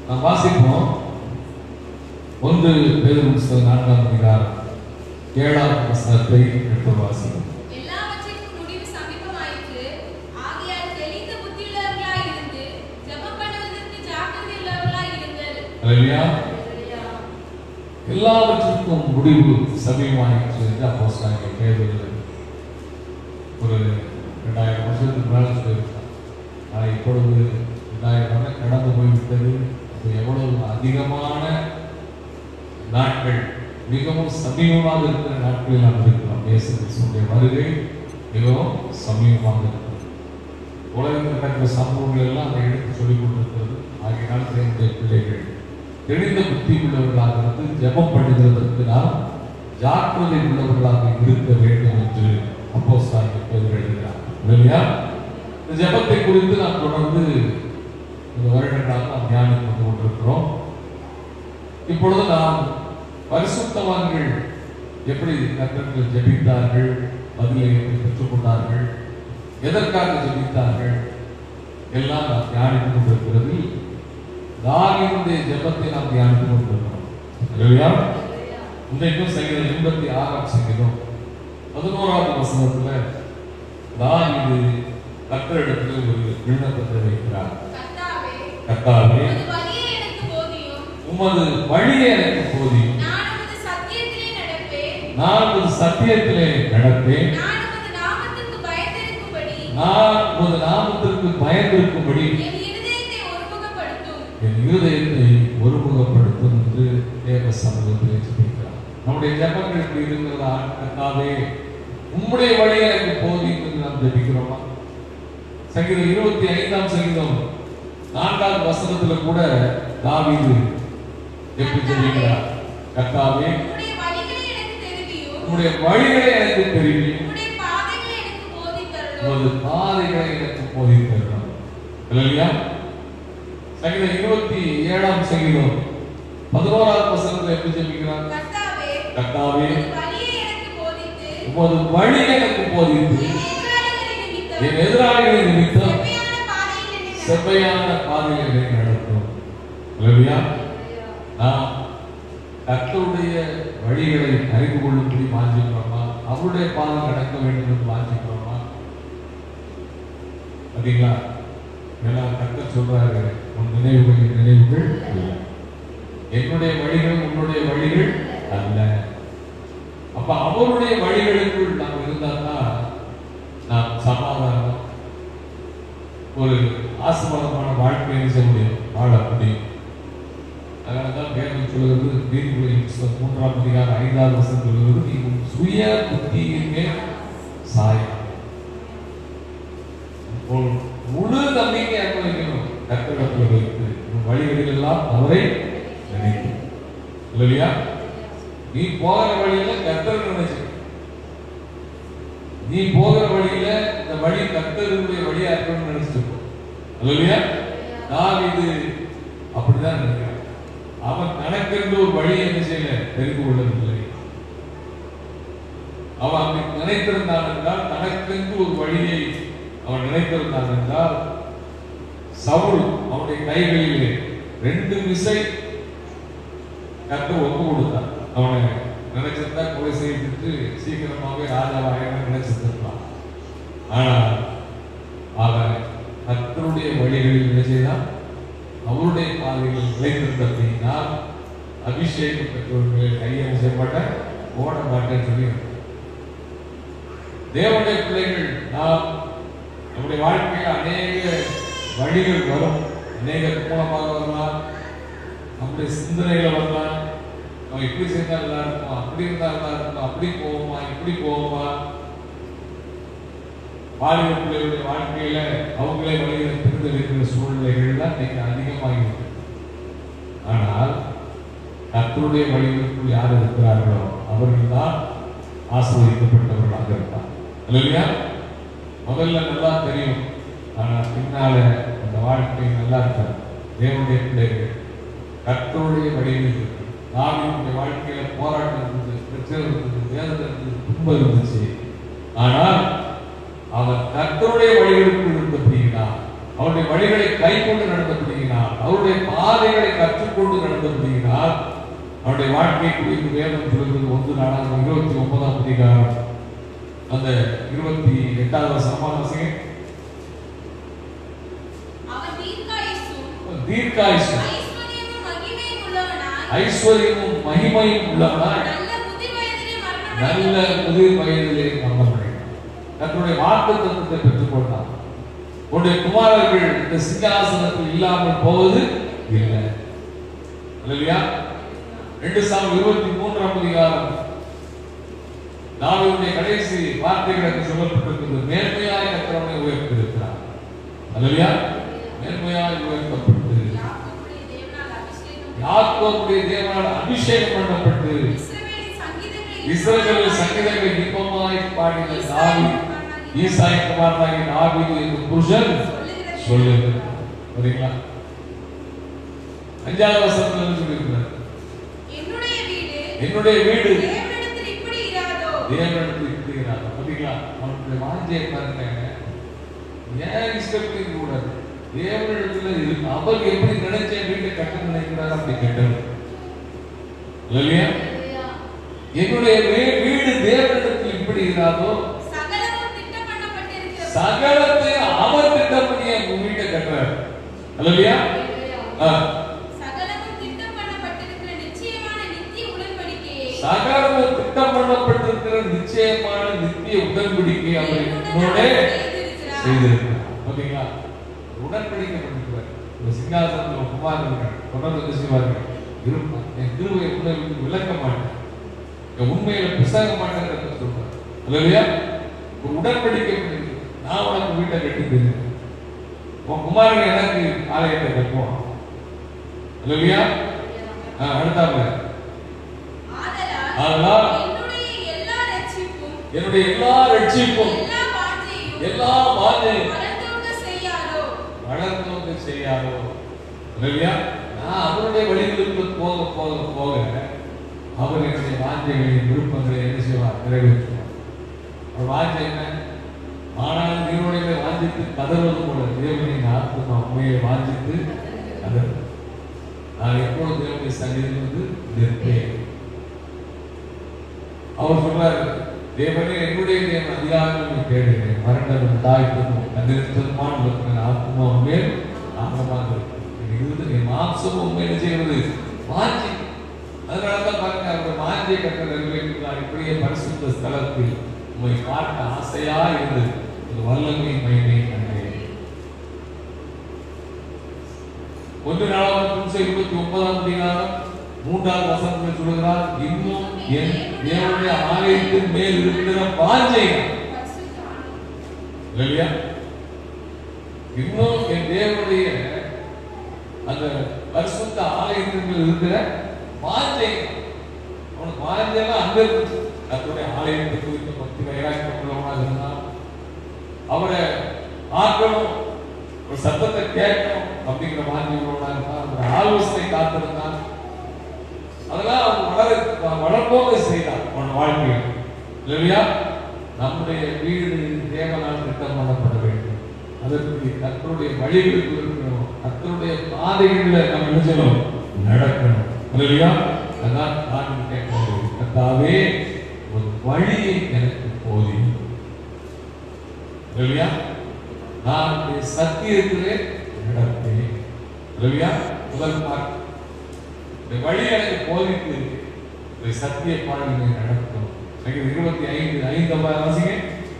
நாம் வாசிப்போம் ஒன்று பேதர் புஸ்தகம் நான்காம் அதிகாரம் ஏழாம் வசனத்தை எடுத்து வாசிப்போம் எல்லாவற்றிற்கும் முடிவு சமீபமாயிற்று ஆகையால் தெளிந்த புத்தியுள்ளவர்களாய் இருந்து ஜெபம் பண்ணுவதற்கு ஜாக்கிரதை உள்ளவர்களாய் இருங்கள் அல்லேலூயா எல்லாவற்றிற்கும் முடிவு சமீபமாயிற்று என்று அப்போஸ்தலனாகிய பேதுரு ஒரு ரெண்டாயிரம் வருஷத்துக்கு மேலே சொல்லியிருக்கான் ஆனால் இப்பொழுது ரெண்டாயிரம் வருடம் கடந்து போய்விட்டது அது எவ்வளவு அதிகமான நாட்கள் மிகவும் சமீபமாக இருக்கிற நாட்களில் நாம் இருக்கிறோம் இயேசு கிறிஸ்துடைய வருகை மிகவும் சமீபமாக இருக்கிறது உலகத்தில் நடக்கிற சம்பவங்கள் எல்லாம் அதை எடுத்து சொல்லிக் கொண்டிருக்கிறது ஆகியனால் என்னுடைய பிள்ளைகள் தெளிந்த புத்தி உள்ளவர்களாக இருந்து ஜெபம் பண்ணுகிறதற்கு நாம் ஜாக்கிரதை உள்ளவர்களாக இருக்க வேண்டும் என்று அப்போஸ்தலன் பேர் எழுதுகிறார் இல்லையா இந்த ஜெபத்தை குறித்து நாம் தொடர்ந்து இந்த வருடங்களாக நாம் தியானித்து வந்து கொண்டிருக்கிறோம் இப்பொழுது நாம் பரிசுத்தவான்கள் எப்படி கர்த்தர்கள் ஜெபித்தார்கள் பதிலை எப்படி பெற்றுக்கொண்டார்கள் எதற்காக ஜெபித்தார்கள் எல்லாம் நாம் தியானித்துக் கொண்டிருக்கிறது தாவீதுடைய ஜெபத்தை நாம் தியானித்துக் கொண்டிருக்கிறோம் இல்லையா இன்றைக்கும் சங்கீதம் எண்பத்தி ஆறாம் சங்கீதம் பதினோராவது வசனத்துல தாவீது கர்த்தரிடத்தில் ஒரு விண்ணப்பத்தை வைக்கிறார் கர்த்தாவே கர்த்தாவே உமது வழியை எனக்கு போதியும் உமது வழியை எனக்கு போதியும் நான் உமது சத்தியத்திலே நடப்பேன் நான் உமது சத்தியத்திலே நடப்பேன் நான் உமது நாமத்திற்கு பயந்திருக்கும்படி நான் உமது நாமத்திற்கு பயந்திருக்கும்படி என் இருதயத்தை ஒருமுகப்படுத்தும் என் இருதயத்தை ஒருமுகப்படுத்தும் என்று தேவ சமூகத்திலே ஜெபிக்கிறார் நம்முடைய ஜெபங்கள் இப்படி இருக்கிறதா கர்த்தாவே உம்முடைய வழி எனக்கு போதியும் என்று நாம் ஜெபிக்கிறோமா சங்கீதம் இருபத்தி ஐந்தாம் சங்கீதம் நான்காவது வசனத்துல கூட தாவீது எப்படி ஜெபிக்கிறார் கர்த்தாவே உம்முடைய வழிகளை எனக்கு தெரிவியும் உம்முடைய வழிகளை எனக்கு தெரியும் உம்முடைய பாதைகளை எனக்கு போதித்தருளும் உமது பாதைகளை எனக்கு போதித்தருளும் இல்லையா சங்கீதம் இருபத்தி ஏழாம் சங்கீதம் பதினோராவது வசனத்துல எப்படி ஜெபிக்கிறார் கர்த்தாவே கர்த்தாவே உமது வழியை எனக்கு போதித்து உமது வழி எனக்கு போதித்து என் எதிராளிகளை என் எதிராளிகளை நிமித்தம் நிமித்தம் செவ்வையான செவ்வையான பாதையில் என்னை பாதையில் என்னை நடத்தும் இல்லையா நாம் கர்த்தருடைய வழிகளை அறிந்து கொள்ளும்படி வாஞ்சிக்கிறோமா அவருடைய பாதம் நடக்க வேண்டும் என்று வாஞ்சிக்கிறோமா அப்படிங்களா ஏன்னா கர்த்தர் சொல்றாரு உன் நினைவுகள் என் நினைவுகள் அல்ல என்னுடைய வழிகள் உன்னுடைய வழிகள் அல்ல அப்ப அவருடைய வழிகளுக்குள் நாம் இருந்தால்தான் நாம் சமாதானம் ஒரு ஆசீர்வாதமான வாழ்க்கையை செய்ய முடியும் வாழ முடியும் அதனாலதான் வேதம் சொல்கிறது நீதிபதியின் புஸ்தகம் மூன்றாம் அதிகாரம் ஐந்தாவது வசனம் சொல்கிறது நீ உன் சுய புத்தியின் மேல் சாயம் உன் முழு நம்பிக்கை அனுபவிக்கணும் கர்த்தரிடத்தில் வைத்து உன் வழிகளில் எல்லாம் அவரை நினைக்கும் இல்லையா நீ போகிற வழியில கர்த்தர் நினைச்சு நீ போகிற வழியில இந்த வழி கர்த்தருடைய வழியா இருக்கணும்னு நினைச்சிட்டு போ இல்லையா தாவீது அப்படிதான் நினைக்கிறான் அவன் தனக்கென்று ஒரு வழியை என்ன செய்யல தெரிந்து கொள்ளவில்லை அவன் அப்படி நினைத்திருந்தான் என்றால் தனக்கென்று ஒரு வழியை அவன் நினைத்திருந்தான் என்றால் சவுல் அவனுடைய கைகளிலே ரெண்டு விசை கத்த ஒப்பு கொடுத்தான் அவனை நினைச்சிருந்தா கொலை செய்துட்டு சீக்கிரமாவே ராஜாவாக நினைச்சிருந்தான் ஆனா அவன் கத்தருடைய வழிகளில் என்ன செய்தான் அவருடைய பாதையில் நிலைத்திருந்தா அபிஷேகம் பெற்றவர்களை கையை செய்யப்பட்ட ஓட மாட்டேன்னு சொல்லி தேவனுடைய பிள்ளைகள் நாம் நம்முடைய வாழ்க்கையில் அநேக வழிகள் வரும் அநேக மூலமாக வரலாம் நம்முடைய சிந்தனைகளை வரலாம் நம்ம இப்படி செய்தா நல்லா இருக்கும் அப்படி இருந்தா நல்லா இருக்கும் அப்படி போவோமா இப்படி போவோமா வாலிப பிள்ளைகளுடைய வாழ்க்கையில அவங்களே வழிகளை திருந்து வைக்கிற சூழ்நிலைகள் தான் இன்னைக்கு அதிகமாகிருக்கு ஆனால் கர்த்தருடைய வழிகளுக்குள் யார் இருக்கிறார்களோ அவர்கள் தான் ஆசிரியப்பட்டவர்களாக இருப்பார் இல்லையா முதல்ல நல்லா தெரியும் ஆனால் பின்னால அந்த வாழ்க்கை நல்லா இருக்காது தேவனுடைய பிள்ளைகள் கர்த்தருடைய வழியில் இருக்கு தாவீதுடைய வாழ்க்கையில போராட்டம் இருந்தது பிரச்சனை இருந்தது வேதனை இருந்தது துன்பம் இருந்துச்சு ஆனால் அவன் கர்த்தருடைய வழிகளுக்குள் இருந்தபடியினால் அவருடைய வழிகளை கை கொண்டு நடந்தபடியினால் அவருடைய பா பாதைகளை கற்றுக்கொண்டு நடந்தபடியினால் அவருடைய வாழ்க்கை குறித்து வேதம் சொல்கிறது ஒன்று நாளாக இருபத்தி ஒன்பதாம் அதிகாரம் அந்த இருபத்தி எட்டாவது வசனமான வாசிங்க. அவன் தீர்க்காயுசும் தீர்க்காயுசு ஐஸ்வர்யமும் மகிமையும் உள்ளவனாய் ஐஸ்வர்யமும் மகிமையும் உள்ளவனாய் நல்ல முதிர்வயதிலே மரணம் நல்ல முதிர் வயதிலே மரணமடைந்தார் தன்னுடைய வாக்கு தத்துவத்தை பெற்றுக்கொண்டார் உன்னுடைய குமாரர்கள் இந்த சிங்காசனத்தில் இல்லாமல் போவது இல்லை இல்லையா ரெண்டு சாமி இருபத்தி மூன்றாம் அதிகாரம் நாளுடைய கடைசி வார்த்தைகளுக்கு சொல்லப்பட்டிருக்கிறது மேன்மையாய் கத்திரவனை உயர்த்திருக்கிறார் அல்லையா மேன்மையாய் உயர்த்தப்பட்டு யாக்கோபுடைய தேவனால் அபிஷேகம் யாக்கோபுடைய தேவனால் அபிஷேகம் பண்ணப்பட்டு இஸ்ரவேலின் சங்கீதங்களை இஸ்ரவேல் சங்கீதங்களை இன்பமாய் பாடின தாவி ஈசாய் குமாரனாகிய தாவீது என்று புருஷன் சொல்லுங்க சரிங்களா அஞ்சாவது வசனத்துல சொல்லியிருக்கிறார் என்னுடைய வீடு என்னுடைய வீடு தேவனிடத்தில் இப்படி இராதோ தேவனிடத்தில் இருக்கிறார் பாத்தீங்களா அவனுடைய வாஞ்சையை பாருங்க ஏன் இஷ்டப்பட்டு இருக்க கூடாது தேவனிடத்துல இருக்கு அவர் எப்படி நினைச்ச வீட்டை கட்ட நினைக்கிறார் அப்படி கட்டணும் இல்லையா என்னுடைய வீ- வீடு தேவனிடத்தில் இப்படி இராதோ சகலமும் திட்டம் பண்ணப்பட்டிருக்கிறது சகலத்தை அவர் திட்டம் பண்ணி உங்க வீட்டை கட்டுறாரு இல்லையா சகலமும் திட்டம் பண்ணப்பட்டிருக்கிற நிச்சயமான நித்திய உடன்படிக்கையை சகலமும் திட்டம் பண்ணப்பட்டிருக்கிற நிச்சயமான நித்திய உடன்படிக்கை அவர் என்னோட செய்திருக்கிறார். செய்திருக்கிறார் பாத்தீங்களா உடன்படிக்கை பண்ணிக்கிறார் இந்த சிங்காசனத்தில் குமாரர்கள் தொடர்ந்து என்ன செய்வார்கள் இருப்பார் என் திருவை உணர்வுக்கு விளக்க மாட்டேன் என் உண்மையில பிசக மாட்டேங்கிறத சொல்றார் இல்லையா ஒரு உடன்படிக்கை பண்ணிருக்கு நான் உனக்கு வீட்டை கட்டி தருவேன் உன் குமாரன் எனக்கு ஆலயத்தை கட்டுவான் இல்லையா அடுத்தாங்க ஆதலால் ஆதலால் என்னுடைய எல்லா ரட்சிப்பும் என்னுடைய எல்லா ரட்சிப்பும் எல்லா வாஞ்சையும் எல்லா வாஞ்சையும் வளர்ந்தோங்க செய்யாதோ வளர்ந்தவங்க செய்யாதோ இல்லையா நான் அவருடைய வழிகளுக்கு போக போக போக அவர் என்னுடைய வாஞ்சைகளின் விருப்பங்களை என்ன செய்வார் நிறைவேற்றுவார் அவர் வாஞ்சை என்ன ஆனால் நீருடைய வாஞ்சித்து கதறுவது போல தேவனின் ஆத்மா உண்மையை வாஞ்சித்து கதறு நான் எப்பொழுது தேவனுடைய சன்னிதியில் வந்து நிற்பேன் அவர் சொல்றாரு தேவனே என்னுடைய தேவன் அதிகாரங்கள் கேடுகிறேன் மரணம் தாய்க்கும் கண்டிருத்தமான இருக்கிற ஆத்மா மேல் ஆழமாக இருக்கு இது என் மாம்சமும் உண்மையில செய்வது வாஞ்சி அதனால தான் பாருங்க அவர் வாஞ்சியை கட்ட நிறைவேற்றுகிறார் இப்படியே பரிசுத்த ஸ்தலத்தில் உண்மை பார்க்க ஆசையா இருந்து ஒரு வல்லமை மயிலை கண்டேன் ஒன்று நாளாவது புதுசை இருபத்தி ஒன்பதாம் அதிகாரம் மூன்றாவது வசனத்தில் சொல்கிறார் இன்னும் என் தேவனுடைய ஆலயத்தின் மேல் இருக்கிற வாஞ்சை பரிசுத்த ஆனந்தம். இல்லையா இன்னும் என் தேவனுடைய அந்த பரிசுத்த ஆலயத்தின் மேல் இருக்கிற வாஞ்சை அவனுக்கு வாஞ்சைலாம் அங்க இருந்துச்சு தன்னுடைய ஆலயத்தை குறித்து பக்தி வைராக்கியம் உள்ளவனாக இருந்தான் அவரை ஆக்கணும் ஒரு சத்தத்தை கேட்கணும் அப்படிங்கிற மாதிரி உள்ளவனாக இருந்தான் ஒரு ஆலோசனை காத்திருந்தான் அதெல்லாம் அவன் வளர வளர்ப்போங்க செய்தான் அவன் வாழ்க்கையில் இல்லையா நம்முடைய வீடு தேவனால் திட்டம் பண்ணப்பட வேண்டும் அதற்கு கத்தருடைய வழிகளுக்கு இருக்கணும் கத்தருடைய பாதைகளில் நம்ம என்ன செய்யணும் நடக்கணும் இல்லையா அதான் நான் கேட்கிறது கத்தாவே ஒரு வழியை எனக்கு போதி இல்லையா நான் உடைய சத்தியத்திலே நடப்பேன் இல்லையா முதல் பார்க்க இந்த வழி எனக்கு போதித்து இந்த சத்திய பாடலை நடக்கும் சங்கீதம் இருபத்தி ஐந்து ஐந்து வாசிங்க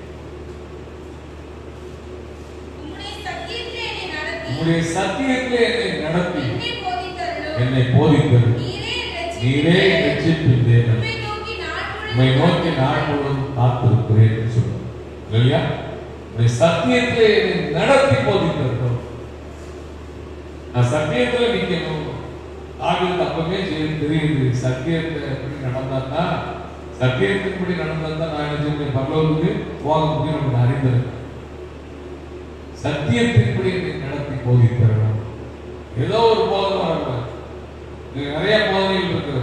உம்முடைய சத்தியத்திலே என்னை நடத்தி உங்களுடைய சத்தியத்திலே என்னை நடத்தி என்னை போதித்தருளும். என்னை போதித்தது நீரே என் நீரே ரட்சிப்பு. ரட்சிப்பின் தேவன் உம்மை நோக்கி நாள் உம்மை முழுவதும் நோக்கி நாள் முழுவதும் காத்திருக்கிறேன் என்று சொல்றார் இல்லையா உடைய சத்தியத்திலே என்னை நடத்தி போதித்திருக்கிறோம் நான் சத்தியத்துல நிக்கணும் ஆளுக்கு அப்பவே செய்ய- தெரியுது சத்தியத்தை எப்படி நடந்தான்னா சத்தியத்தின்படி நடந்தா நான் என்ன செய்ய பரலோகத்துக்கு போக முடியும் நமக்கு அறிந்திருக்கேன் சத்தியத்தின்படி என்னை நடத்தி போதித்தரணும் ஏதோ ஒரு போதனை வரல இது நிறைய போதனைகள் இருக்கிறது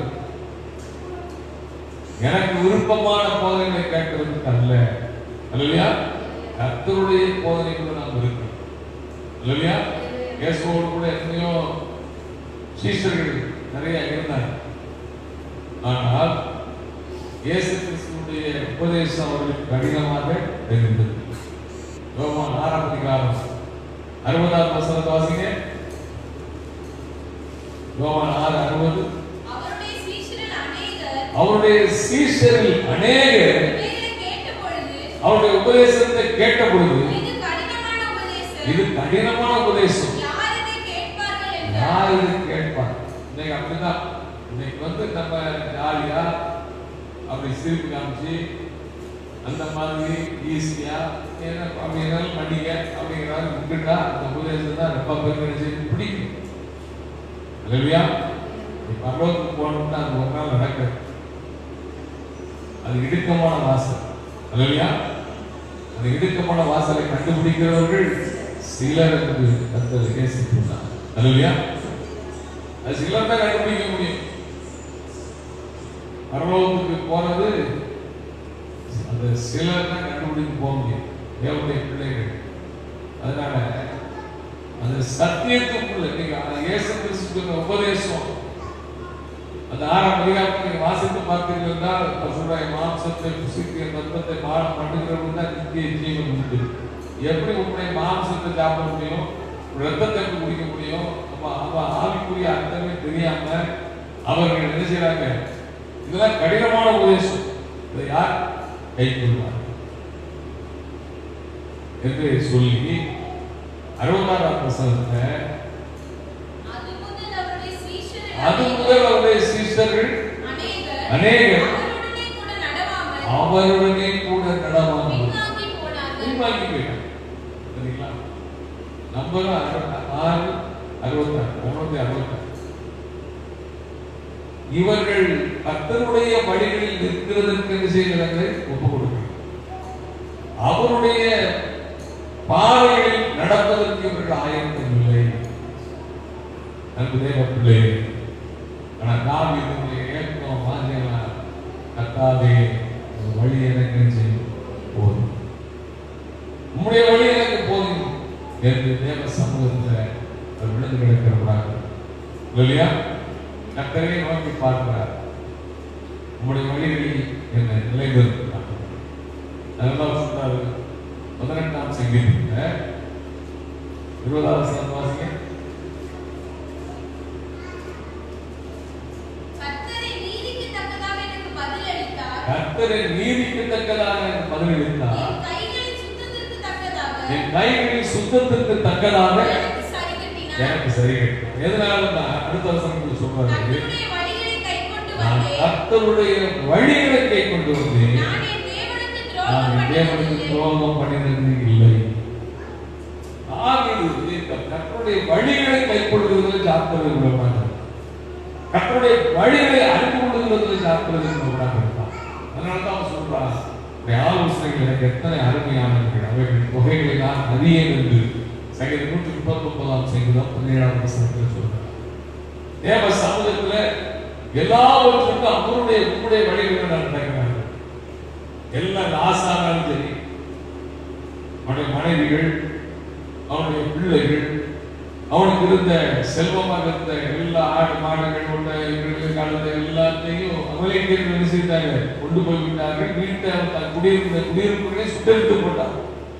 எனக்கு விருப்பமான போதனைகளை கேட்கறதுக்கு அல்ல இல்லையா கர்த்தருடைய போதனைக்குள்ள நாம் இருக்கணும் இல்லையா இயேசுவோடு கூட எத்தனையோ சீஷர்கள் நிறைய இருந்தாங்க ஆனால் இயேசு கிறிஸ்துடைய உபதேசம் அவர்களுக்கு கடினமாக இருந்தது யோவான் ஆறாம் அதிகாரம் அறுபதாம் வசனத்தை வாசிங்க யோவான் ஆறு அறுபது அவருடைய சீஷரில் அநேகர் அவருடைய சீஷரில் அநேகர் இவைகளை கேட்டபொழுது அவருடைய உபதேசத்தை கேட்ட பொழுது இது கடினமான உபதேசம் இது கடினமான உபதேசம் யார் இதை கேட்பார்கள் என்றார் யார் இது கேட்பார் இன்னைக்கு அப்படிதான் இன்னைக்கு வந்து நம்ம ஜாலியா அப்படி சிரிப்பு காமிச்சு அந்த மாதிரி ஈஸியா ஏன்னா அப்படிங்கிறாலும் பண்ணிக்க அப்படிங்கிறாலும் விட்டுட்டா அந்த உபதேசம் தான் ரொம்ப பேருக்கு என்ன செய்யுது? பிடிக்கும் இல்லையா பரலோகத்துக்கு போகணும்னா அது ஒரு நாள் நடக்காது அது இடுக்கமான வாசல் இல்லையா அந்த இடுக்கமான வாசலை கண்டுபிடிக்கிறவர்கள் சிலர் என்று கத்தர் நேசித்துள்ளார் இல்லையா அது சிலர் தான் கண்டுபிடிக்க முடியும் பரலோகத்துக்கு போறது அந்த சிலர் தான் கண்டுபிடிக்க போக முடியும் தேவனுடைய பிள்ளைகள் அதனால அந்த சத்தியத்துக்குள்ள நீங்க இயேசு கிறிஸ்துவின் உபதேசம் அந்த ஆறாம் அதிகாரத்தை நீங்க வாசித்து பார்த்தீர்கள் என்றால் பசுடைய மாம்சத்தை புசித்து என் ரத்தத்தை மாறம் பண்ணுகிறவங்க தான் நித்திய ஜீவன் உண்டு எப்படி உங்களுடைய மாம்சத்தை சாப்பிட முடியும் ரத்தத்தை எப்படி குடிக்க முடியும் அப்ப அவ ஆவிக்குரிய அர்த்தமே தெரியாம அவர்கள் என்ன செய்றாங்க இதெல்லாம் கடினமான உபதேசம் இதை யார் கை கொள்வார் என்று சொல்லி அறுபதாறாம் வசனத்தை அது முதல் அவருடைய சீஷரில் அது முதல் அவருடைய சீஷர்கள் அநேகர் அநேகர் அவருடனே கூட நடவாமல் அவருடனே கூட நடவாங்க பின்வாங்கி போனார்கள் பின்வாங்கி போயிட்டாங்க சரிங்களா நம்பரும் அறுபத்தி ஆறு அறுபத்தாறு முன்னூத்தி அறுபத்தாறு இவர்கள் கர்த்தருடைய வழிகளில் நிற்கிறதற்கு என்ன செய்கிறாங்க ஒப்பு கொடுக்கிறாங்க அவருடைய பாதைகளில் நடப்பதற்கு இவர்கள் ஆயத்தம் இல்லை அன்பு தேவ பிள்ளையே ஆனா நாம் இதனுடைய ஏக்கம் வாஞ்சலாம் கத்தாவே உங்க வழி எனக்கு என்ன செய்யும் போதும் உம்முடைய வழி எனக்கு போதும் என்று தேவ சமூகத்தில் அவர் விழுந்து கிடக்கிறவராக இல்லையா கத்தரை நோக்கி பார்க்கிறார் உம்முடைய வழிகளில் என்னை நிலைநிறுத்தினார் அதெல்லாம் சொல்றாரு பதினெட்டாம் சங்கீதத்துல இருபதாவது சதம் வாசிங்க கர்த்தரை நீதிக்கு தக்கதாக எனக்கு பதிலளித்தார் கர்த்தரை நீதிக்கு தக்கதாக எனக்கு பதிலளித்தார் என் கைகளின் சுத்தத்திற்கு தக்கதாக என் கைகளில் சுத்தத்திற்கு தக்கதாக எனக்கு சரி கட்டினார் எனக்கு சரி கட்டும் எதனால நான் அடுத்த வசனத்தில் சொல்றாரு கர்த்தருடைய வழிகளை கைக்கொண்டு நான் வந்தேன் கர்த்தருடைய வழிகளை கை கொண்டு வந்தேன் நான் என் தேவனுக்கு நான் துரோகம் என் தேவனுக்கு பண்ணதில்லை. துரோகம் பண்ணினது இல்லை ஆகியது இந்த கர்த்தருடைய வழிகளை கைக்கொள்வதில் ஜாக்கிரதை உள்ளவனாக கர்த்தருடைய வழிகளை அறிந்து கொள்வதில் ஜாக்கிரதை உள்ளவனாக இருப்பான் அதனால தான் அவன் சொல்றான் உடைய ஆலோசனைகள் எனக்கு எத்தனை அருமையானவர்கள் அவைகள் தொகைகளை நான் அறியேன் என்று சங்கீதம் நூற்றி முப்பத்தி ஒன்பதாம் சங்கீதம் பதினேழாம் வசனத்தில் சொல்றான் தேவ சமூகத்துல எல்லாவற்றுக்கும் அவருடைய உங்களுடைய வழிகளை நான் நடக்கிறாங்க எல்லாம் ஆசானாலும் சரி அவனுடைய மனைவிகள் அவனுடைய பிள்ளைகள் அவனுக்கு இருந்த செல்வமாக இருந்த எல்லா ஆடு மாடுகள் உள்ள இவர்கள் கலந்த எல்லாத்தையும் அமலேக்கியர்கள் என்ன செய்தாங்க கொண்டு போய் விட்டார்கள் வீட்டை அவன் தன் குடியிருந்த குடியிருப்புகளை சுட்டரித்து போட்டான்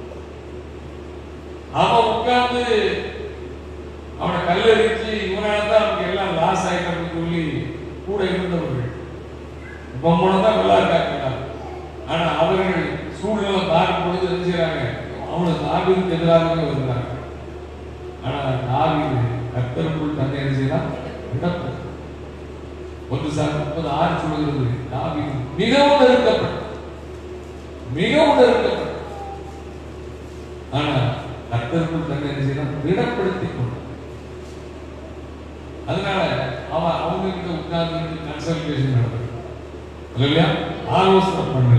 அவன் உட்கார்ந்து அவனை கல்லறிச்சு இவனால தான் அவங்க எல்லாம் லாஸ் ஆயிட்டான்னு சொல்லி கூட இருந்தவர்கள் பொம்மனை தான் நல்லா இருக்காங்க ஆனா அவர்கள் சூழ்நிலை மாறும் பொழுது என்ன செய்றாங்க அவனுக்கு தாவீதுக்கு எதிராகவே வருகிறாங்க ஆனா தாவீது கர்த்தருக்குள் தன்னை என்ன செய்யலாம் விடப்பட்ட ஒன்று சார் முப்பது ஆறு சொல்கிறது தாவீது மிகவும் நெருக்கப்பட்ட மிகவும் நெருக்கப்பட்ட ஆனா கர்த்தருக்குள் தன்னை என்ன செய்யலாம் திடப்படுத்திக் கொண்டான் அதனால அவன் அவங்க கிட்ட உட்கார்ந்து கன்சல்டேஷன் நடந்தது இல்லையா ஆலோசனை பண்ணு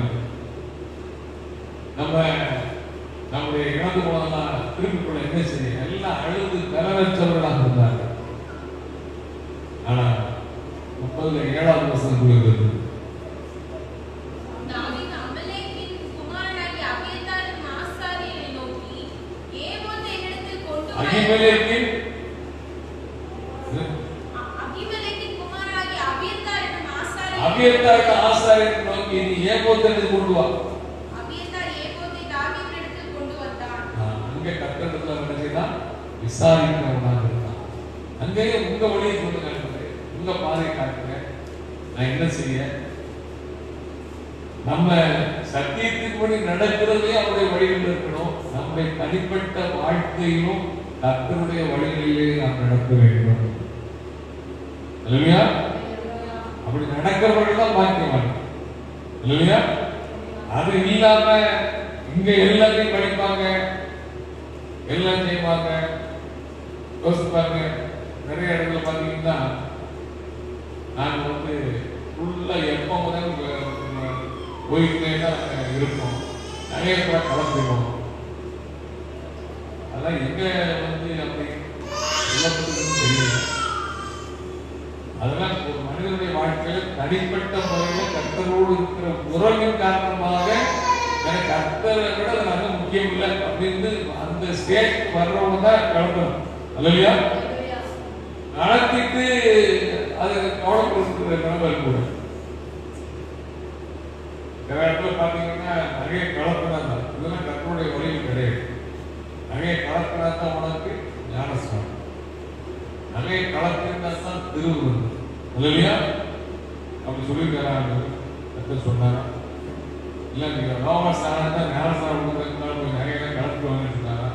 நம்ம நம்முடைய இழந்து போனதெல்லாம் திருப்பி கொள்ள என்ன செய்ய எல்லாம் அழுது கலவற்றவர்களாக இருந்தாங்க ஆனா முப்பதுல ஏழாவது வசனம் சொல்லுகிறது தாவீது அமலேக்கின் குமாரனாகிய அபியத்தாரின் ஆசாரியனை நோக்கி, ஏபோத்தை என்னிடத்தில் கொண்டு வர- அகிமேலேக்கு அபியத்தாருக்கு ஆசாரியனை நோக்கி நீ ஏகோத்தனை கொண்டு வா அபியத்தார் ஏபோத்தை தாவீதினிடத்தில் கொண்டு வந்தான் ஆஹ் அங்கே கட்டடத்துல என்ன செய்தான் விசாரிக்கிறவனாக இருந்தான் அங்கேயே உங்க வழியை கொண்டு காட்டுறேன் உங்க பாதையை காட்டுறேன் நான் என்ன செய்ய நம்ம சத்தியத்துக்கு படி நடக்கிறதே அவருடைய வழியில் இருக்கணும் நம்முடைய தனிப்பட்ட வாழ்க்கையிலும் கர்த்தருடைய வழிகளிலே நாம் நடக்க வேண்டும் இல்லையா அப்படி நடக்கிறவர்கள் தான் பாக்கியவான் இல்லையா அது இல்லாம இங்க எல்லாத்தையும் படிப்பாங்க எல்லாம் செய்வாங்க யோசிச்சு பாருங்க நிறைய இடத்துல பாத்தீங்கன்னா நாங்க வந்து ஃபுல்லா எப்ப முதல் போயிட்டே தான் இருப்போம் நிறைய கூட கலந்துருவோம் அதெல்லாம் எங்க வந்து அப்படி சொல்லப்பட்டதுன்னு தெரியல அதெல்லாம் ஒரு மனிதனுடைய வாழ்க்கையில தனிப்பட்ட முறையில் கர்த்தரோடு இருக்கிற உறவின் காரணமாக எனக்கு கர்த்தரை விட அது நல்ல முக்கியம் இல்லை அப்படின்னு அந்த ஸ்டேஜ் வர்றவங்க தான் கிளம்பணும் இல்லையா நடத்திட்டு அது கவலைப்படுத்துற நிலைமை கூட சில இடத்துல பார்த்தீங்கன்னா நிறைய கலப்பினா தான் இதெல்லாம் கர்த்தருடைய வழியில் கிடையாது நிறைய கலப்பினா தான் உனக்கு ஞானஸ்தானம் நிறைய கலப்பினா தான் திருவுருள் இல்லையா அப்படி சொல்லியிருக்கிறாங்க கத்த சொன்னாரா இல்ல நீங்க ரோம ஸ்தானம் தான் ஞானஸ்தானம் கொடுக்கறதுனால கொஞ்சம் நிறைய கலப்பு வந்துருக்காங்க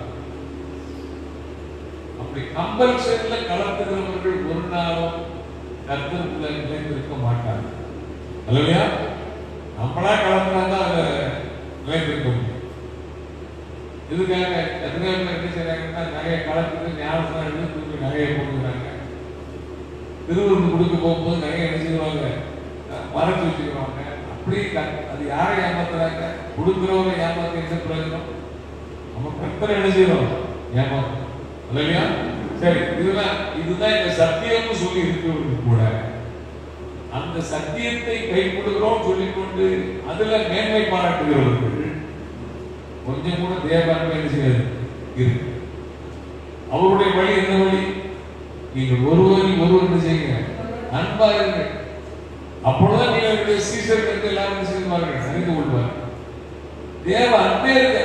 அப்படி கம்பல்சன்ல கலப்புகிறவர்கள் ஒரு நாளும் கர்த்தருக்குள்ள நிலைத்திருக்க மாட்டாங்க இல்லையா நம்மளா கலப்புனா தான் அதை நிலைத்திருக்க முடியும் இதுக்காக எத்தனையோ பேர் என்ன செய்றாங்கன்னா நிறைய கலப்புக்கு ஞானஸ்தானம் எடுத்து தூக்கி நிறைய போட்டுக்கிறாங்க திருவிருந்து கொடுக்க போகும்போது நிறைய என்ன செய்வாங்க அஹ் மறைச்சு வச்சுக்கிறாங்க அப்படி க- அது யாரை ஏமாத்துறாங்க கொடுக்குறவரை ஏமாத்த என்ன பிரயோஜனம் நம்ம கர்த்தரை என்ன செய்யறோம் ஏமாத்தம் இல்லையா சரி இதுதான் இதுதான் இந்த சத்தியம்னு சொல்லி இருக்கிறவங்க கூட அந்த சத்தியத்தை கை கொடுக்கிறோம் சொல்லிக்கொண்டு அதுல மேன்மை பாராட்டுகிறவர்கள் கொஞ்சம் கூட தேவான்மை என்ன செய்யாது இருக்கு அவருடைய வழி என்ன வழி நீங்கள் ஒருவரில் ஒருவர் என்ன செய்யுங்க அன்பா இருங்க அப்பொழுதுதான் நீங்கள் சீசர்களுக்கு எல்லாரும் என்ன செய்வார்கள் அறிந்து கொள்வார்கள் தேவ அன்பே இருக்க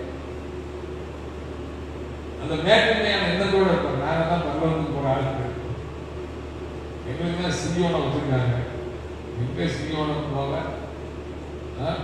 அந்த மேட்டுமையான எண்ணத்தோட இருப்பாங்க நாங்க தான் பரலோகத்துக்கு போற ஆளுக்கு எங்களுக்கு தான் சியோனை வச்சிருக்காங்க எங்க சியோனை போக ஆ?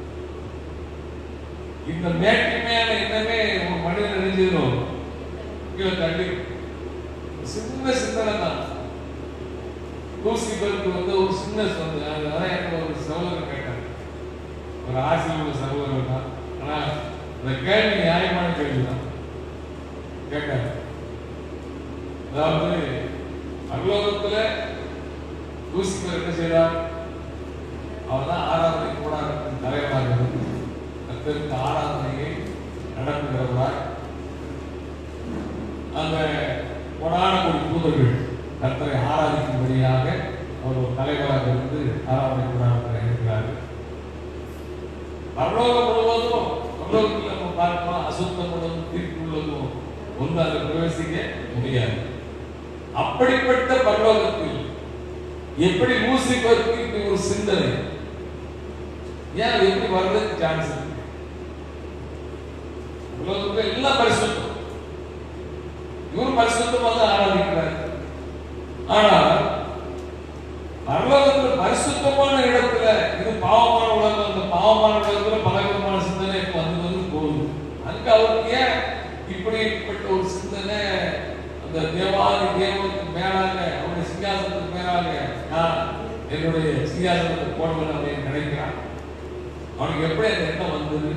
இந்த மேட்டுமையான எண்ணமே ஒரு மனிதன் நினைஞ்சிடும் கீழே தள்ளி சின்ன சிந்தனை தான் லூசிபருக்கு வந்து ஒரு சின்ன சொந்த அதான் எனக்கு ஒரு சகோதரர் கேட்டாங்க ஒரு ஆசிரியர் உள்ள சகோதரர் தான் ஆனா இந்த கேள்வி நியாயமான கேள்வி தான் கேட்டாங்க அதாவது பரலோகத்துல லூசிபர் என்ன செய்தார் அவர் தான் ஆராதனை கூடாரத்தின் தலைவராக இருந்து கர்த்தருக்கு ஆராதனையை நடத்துகிறவராய் அந்த கோடான ஒரு தூதர்கள் கர்த்தரை ஆராதிக்கும்படியாக அவர் ஒரு தலைவராக இருந்து ஆராதனை கூடாரத்தில் இருக்கிறார்கள் பரலோகம் முழுவதும் பரலோகத்தில் நம்ம பார்க்கிறோம் அசுத்தம் உள்ளதும் தீர்ப்பு உள்ளதும் ஒன்று அதை பிரவேசிக்க முடியாது அப்படிப்பட்ட பரலோகத்தில் எப்படி லூசிபருக்கு இப்படி ஒரு சிந்தனை ஏன் அது எப்படி வர்றதுக்கு சான்ஸ் இருக்கு உலகத்துல எல்லாம் பரிசுத்தம் இவர் பரிசுத்தமாக தான் ஆராதிக்கிறார் ஆனா பரலோகத்துல பரிசுத்தமான இடத்துல இது பாவமான உலகம் அந்த பாவமான உலகத்துல பல விதமான சிந்தனை இப்ப வந்து வந்து போகுது அங்க அவருக்கு ஏன் இப்படிப்பட்ட ஒரு சிந்தனை அந்த தேவாதி தேவனுக்கு மேலாக அவருடைய சிங்காசனத்துக்கு மேலாக நான் என்னுடைய சிங்காசனத்தை போடுவேன் அப்படின்னு நினைக்கிறான் அவனுக்கு எப்படி அந்த எண்ணம் வந்தது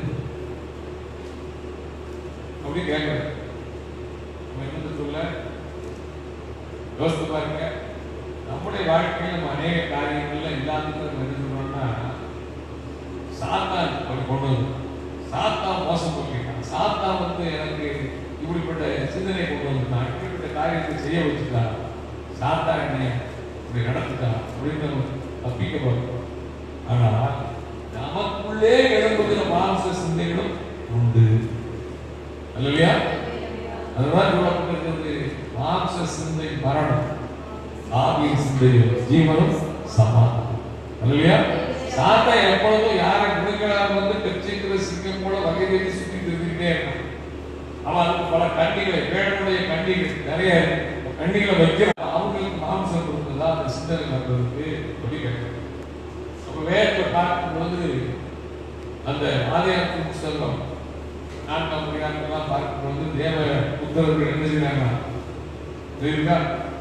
அப்படி கேட்கிறேன் நம்ம என்ன சொல்ல யோசித்து பாருங்க நம்முடைய வாழ்க்கையில் நம்ம அநேக காரியங்கள்ல எல்லாத்துக்கும் நம்ம என்ன சொல்றோம்னா சாத்தான் அப்படி கொண்டு வந்து சாத்தான் மோசம் பண்ணிட்டான் சாத்தான் வந்து எனக்கு இப்படிப்பட்ட சிந்தனை கொண்டு வந்துட்டான் இப்படிப்பட்ட காரியத்தை செய்ய வச்சுட்டான் சாத்தான் என்னை இப்படி நடத்துட்டான் அப்படின்னு நம்ம தப்பிக்க பார்க்கிறோம் ஆனா நமக்குள்ளே எழும்புகிற மாம்ச சிந்தைகளும் உண்டு அல்லையா அதுதான் சொல்லப்பட்டிருக்கிறது மாம்ச சிந்தை மரணம் ஆவியின் சிந்தை ஜீவனும் சமாதானம் இல்லையா சாத்தான் எப்பொழுதும் யாரை கொடுக்கலாம் வந்து கட்சிக்கிற சிங்கம் போல வகை தேடி சுத்திட்டு இருந்துகிட்டே இருக்கான் அவன் அதுக்கு பல கண்டிகளை வேடனுடைய கண்டிகள் நிறைய இருக்கு. அந்த கண்டிகளை வைக்கிறான் அவங்களுக்கு மாம்சம் கொடுத்ததா அந்த சிந்தனை வர்றதுக்கு சொல்லி கேட்கிறேன் அப்ப வேதத்தை பார்க்கும்போது அந்த ஆதியாரத்தின் புஸ்தகம் நான்காம் அதிகாரத்தெல்லாம் பார்க்கும்போது தேவ புத்தகர்கள் என்ன செய்யறாங்க இருக்கா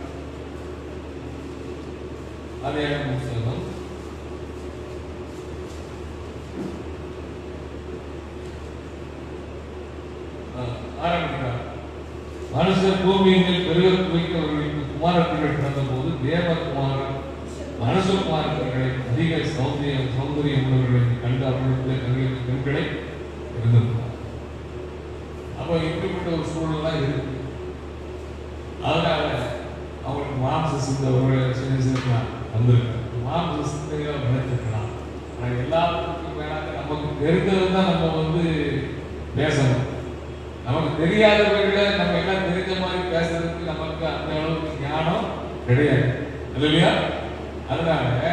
ஆதியாரத்தின் புஸ்தகம் ஆஹ், ஆரம்பிக்கிறார் மனுஷர் பூமியின் மேல் பெருக வைத்தவர்களுக்கு குமாரத்திகள் பிறந்தபோது தேவகுமாரன் மனுஷகுமாரத்திகளை அதிக சௌந்தரிய சௌந்தரியம் உள்ளவர்களை கண்டு அவர்களுடைய தங்களுக்கு பெண்களை இருந்திருக்கிறார் அப்போ இப்படிப்பட்ட ஒரு சூழலாம் இருக்கு அதனால அவங்களுக்கு மாம்ச சிந்தை ஒரு சின்ன சின்ன வந்திருக்காங்க மாம்ச சிந்தைகளை நினைச்சிருக்கலாம் ஆனால் எல்லாத்துக்கும் மேலாக நமக்கு தெரிஞ்சது தான் நம்ம வந்து பேசணும் நமக்கு தெரியாதவர்களை நம்ம எல்லாம் தெரிஞ்ச மாதிரி பேசுறதுக்கு நமக்கு அந்த அளவுக்கு ஞானம் கிடையாது இல்லையா அதனால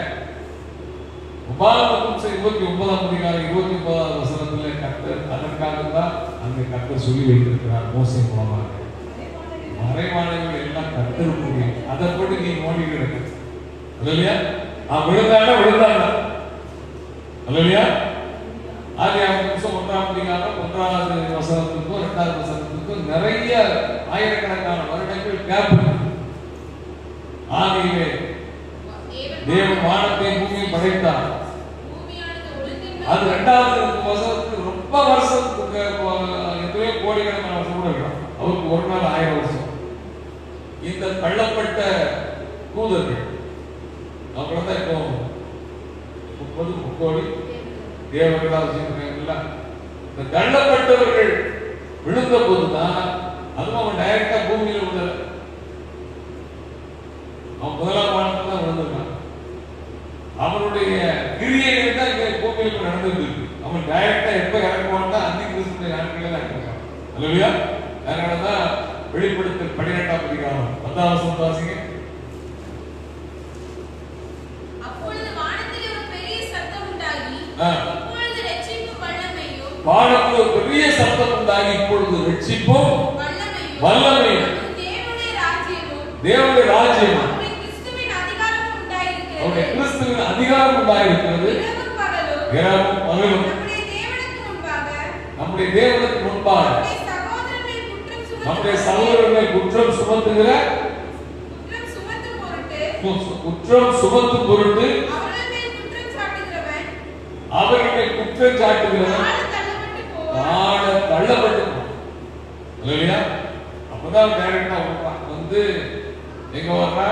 உபாகமம் இருபத்தி ஒன்பதாம் அதிகாரம் இருபத்தி ஒன்பதாவது வசனத்துல கர்த்தர் அதற்காக தான் அங்க கர்த்தர் சொல்லி வைத்திருக்கிறார் மோசை மூலமாக மறைவானவர்கள் எல்லாம் கர்த்தருக்குரிய அதை போட்டு நீ நோண்டி கிடக்கு இல்லையா அவன் விழுந்தானா விழுந்தானா இல்லையா ஆதியாகமம் புஸ்தகம் ஒன்றாம் அதிகாரம் ஒன்றாவது வசனத்துக்கும் இரண்டாவது வசனத்துக்கும் நிறைய ஆயிரக்கணக்கான வருடங்கள் கேப் இருக்கு ஆதியிலே தேவன் வானத்தை பூமியை படைத்தார் பூமியானது ஒழுங்கின் அது ரெண்டாவது வசனத்துக்கு ரொம்ப வருஷத்துக்கு எத்தனையோ கோடிக்கணக்கான வருஷம் கூட இருக்கலாம் அவருக்கு ஒரு நாள் ஆயிரம் வருஷம் இந்த தள்ளப்பட்ட தூதர்கள் அவங்கள தான் இப்போ முப்பது முக்கோடி தேவர்களாக வச்சிருக்காங்கல்ல இந்த தள்ளப்பட்டவர்கள் விழுந்த போதுதான் அதுவும் அவன் டைரக்டா பூமியில விழல அவன் முதலாம் வானத்துல தான் விழுந்திருக்கான் அவனுடைய கிரியைகள் தான் இங்க பூமியில் நடந்துட்டு இருக்கு அவன் டைரக்டா எப்ப இறக்குவான்னா அந்தி கிறிஸ்துடைய நாட்களே தான் இறக்குவான் அல்லையா அதனாலதான் வெளிப்படுத்தல் பன்னிரெண்டாம் அதிகாரம் பத்தாம் வசனம் வாசிங்க அப்பொழுது வானத்திலே ஒரு பெரிய சத்தம் உண்டாகி ஆ. இப்பொழுது ரட்சிப்பு வல்லமையும் வானத்தில் ஒரு பெரிய சத்தம் உண்டாகி இப்பொழுது ரட்சிப்பும் வல்லமையும் வல்லமையும் மற்றும் தேவனுடைய ராஜ்யமும் தேவனுடைய ராஜ்யம் அவருடைய கிறிஸ்துவின் அதிகாரமும் உண்டாயிருக்கிறது அவருடைய கிறிஸ்துவின் அதிகாரம் உண்டாயிருக்கிறது இரவும் பகலும் இரவும் பகலும் நம்முடைய தேவனுக்கு முன்பாக நம்முடைய தேவனுக்கு முன்பாக நம்முடைய சகோதரர்களை குற்றம் நம்முடைய சகோதரர்களை குற்றம் சுமத்தும் சுமத்துகிற குற்றம் சுமத்தும் பொருட்டு கு- குற்றம் சுமத்தும் பொருட்டு அவர்கள் மேல் குற்றம் சாட்டுகிறவன் அவர்களை குற்றம் சாட்டுகிறவன் ஆழ தள்ளப்பட்டு போவான் ஆட தள்ளப்பட்டு இல்லையா அப்பதான் டைரக்டா வருவான் வந்து எங்க வர்றா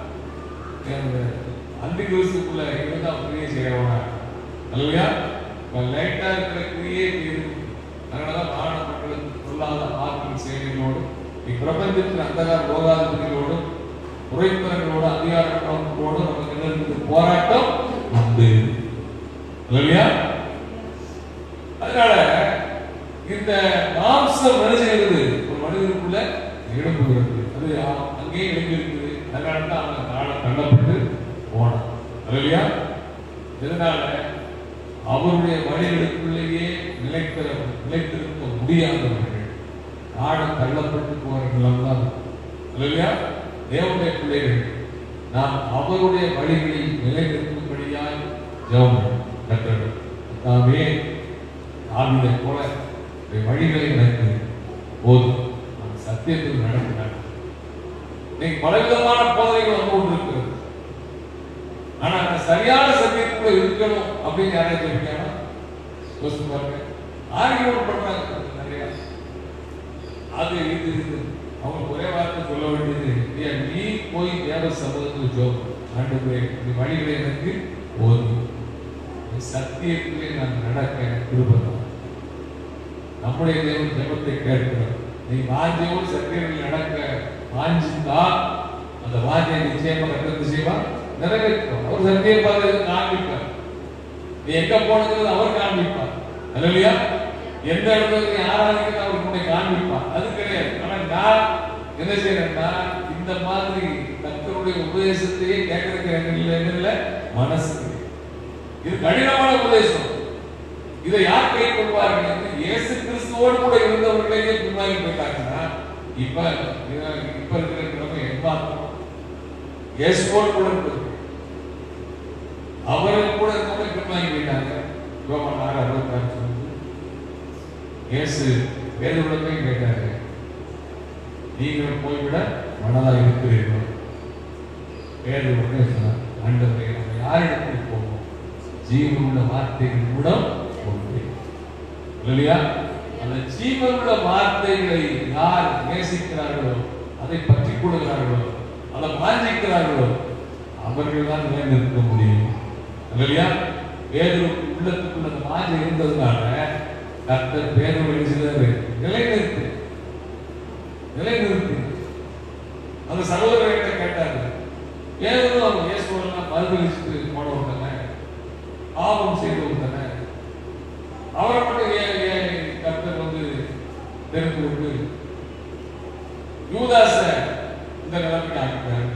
அந்தி கிறிஸ்துக்குள்ள இவன்தான் கிரியை செய்யறவனா இல்லையா லைட்டா இருக்கிற கிரியே தீரும் அதனாலதான் மாணவ மக்களுக்கு பொருளாத ஆற்றல் செயல்களோடும் இப்பிரபஞ்சத்தின் அந்தகார லோகாதிபதிகளோடும் உரைப்பவர்களோடு அதிகாரங்களோடு நமக்கு என்ன இருக்குது? போராட்டம் உண்டு இல்லையா அதனால இந்த மாம்சம் என்ன செய்கிறது ஒரு மனிதனுக்குள்ள எழுப்புகிறது அது அ- அங்கேயே எழுந்திருக்குது அதனால தான் அவன் நாளை தள்ளப்பட்டு போனான் இல்லையா இதனால அவருடைய வழிகளுக்குள்ளேயே நிலைக்கிற நிலைத்திருக்க முடியாதவர்கள் நாடு தள்ளப்பட்டு போறவர்கள் தான் இல்லையா தேவனுடைய பிள்ளைகள் நாம் அவருடைய வழிகளில் நிலைநிற்கும்படியாய் ஜெபம் கற்றோம் தாமே ஆவியை போல இந்த வழிகளை எனக்கு போதும் நான் சத்தியத்தில் நடக்கிறார் இன்னைக்கு பலவிதமான போதனைகள் வந்து கொண்டிருக்கிறது ஆனா அந்த சரியான சத்தியத்துக்குள்ள இருக்கணும் அப்படின்னு யாராச்சும் சொல்லிருக்காங்க யோசிச்சு பாருங்க ஆர்கியூமெண்ட் பண்றாங்க நிறைய அது இது இது அவங்க ஒரே வார்த்தை சொல்ல வேண்டியது ஐயா நீ போய் தேவ சமூகத்தில் ஜோம் ஆண்டு போய் இந்த வழிகளை எனக்கு போதும் இந்த சத்தியத்திலே நான் நடக்க விரும்புகிறோம் நம்முடைய தேவன் ஜெபத்தை கேட்கிறோம் நீ வாஞ்சியோடு சத்தியத்தில் நடக்க வாஞ்சித்தா அந்த வாஞ்சியை நிச்சயமா கட்டத்து செய்வா நிறைவேற்றும் அவர் சத்திய பாதையை காண்பிப்பார் நீ எங்க போனது அவர் காண்பிப்பார் இல்லையா எந்த இடத்துல நீ ஆராதிக்கிறது அவர் உன்னை காண்பிப்பார் அது கிடையாது ஆனா நான் என்ன செய்யறேன்னா இந்த மாதிரி கர்த்தருடைய உபதேசத்தையே கேட்கறதுக்கு எனக்கு இல்லை என்ன இல்லை மனசு இல்லை. இது கடினமான உபதேசம் இதை யார் கை கொள்வார்கள் என்று இயேசு கிறிஸ்துவோடு கூட இருந்தவர்களே பின்வாங்கி போயிட்டாங்கன்னா இப்ப இத- இப்ப இருக்கிற நிலைமை எம்மாத்திரம் இயேசுவோடு கூட இருந்தது அவர்கள் கூட இருந்தவங்க பின்வாங்கி போயிட்டாங்க யோவான் ஆறு அறுபத்தாறு சொல்லுது இயேசு வேதவிடத்தை கேட்டாரு நீங்கள் போய்விட மனதா இருக்கிறீர்கள் வேறு உடனே சொன்னார் ஆண்டவரே நம்ம யாரிடத்தில் போவோம் ஜீவனுள்ள வார்த்தைகள் மூலம் போகிறேன் இல்லையா அந்த ஜீவனுள்ள வார்த்தைகளை யார் நேசிக்கிறார்களோ அதை பற்றி கொள்கிறார்களோ அதை வாஞ்சிக்கிறார்களோ அவர்கள் தான் நிலைநிறுத்த முடியும் இல்லையா வேறு உள்ளத்துக்குள்ள அந்த வாஞ்சை இருந்ததுனால கர்த்தர் பேரும் எழுதினாரு நிலைநிறுத்து நிலைநிறுத்து அந்த சகோதரர்கிட்ட கேட்டாரு ஏதோ அவங்க இயேசுவெல்லாம் மறுதளிச்சுட்டு போனவங்க தானே பாவம் செய்தவங்க தானே அவரை மட்டும் ஏன் ஏன் கர்த்தர் வந்து தெரிந்து கொண்டு யூதாச இந்த நிலைமைக்கு ஆக்கிட்டாரு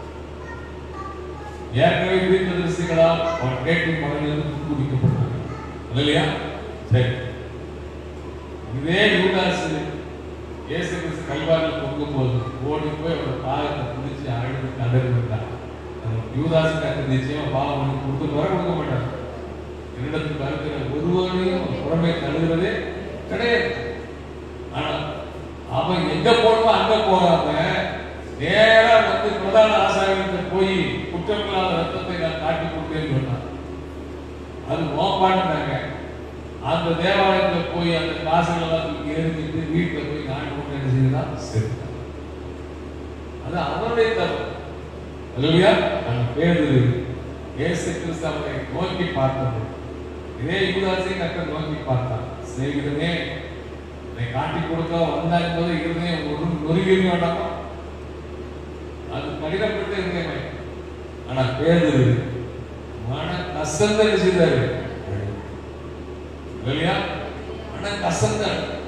ஏற்கனவே தீர்க்க தரிசிகளால் அவன் கேட்டின் மகனிலிருந்து குடிக்கப்பட்டாங்க இல்லையா சரி இதே யூதாஸ் இயேசு கிறிஸ்து கல்வாரில் தொங்கும்போது ஓடி போய் அவரோட பாகத்தை பிடிச்சி அழுது கதறி விட்டார் யூதாஸுக்கு அந்த நிச்சயமா பாவம் பண்ணி கொடுத்து வர கொடுக்க மாட்டார் என்னிடத்துக்கு வருகிற ஒருவரையும் புறமே தழுகிறதே கிடையாது ஆனா அவன் எங்க போனோமோ அங்க போகாம நேரா வந்து பிரதான ஆசாரியர்கிட்ட போய் குற்றமில்லாத ரத்தத்தை நான் காட்டி கொடுத்தேன்னு சொன்னான் அது மோப்பாண்டாங்க அந்த தேவாலயத்துல போய் அந்த காசுகள் எல்லாம் தூக்கி எரிஞ்சிட்டு வீட்டுல போய் நான் கொண்டு என்ன செய்யலாம் செத்தான் அது அவருடைய தவறு அல்லையா நம்ம பேரு இயேசு கிறிஸ்து அவரை நோக்கி பார்த்தது இதே யூதாசை கர்த்தர் நோக்கி பார்த்தான் சிநேகிதனே இதை காட்டி கொடுக்க வந்தாங்க போது இருந்தே ஒரு நொறுங்கி வேண்டாமா அது கடினப்பட்ட இருந்தேன் ஆனா பேரு மன கசந்த செய்தாரு இல்லையா மன கசந்த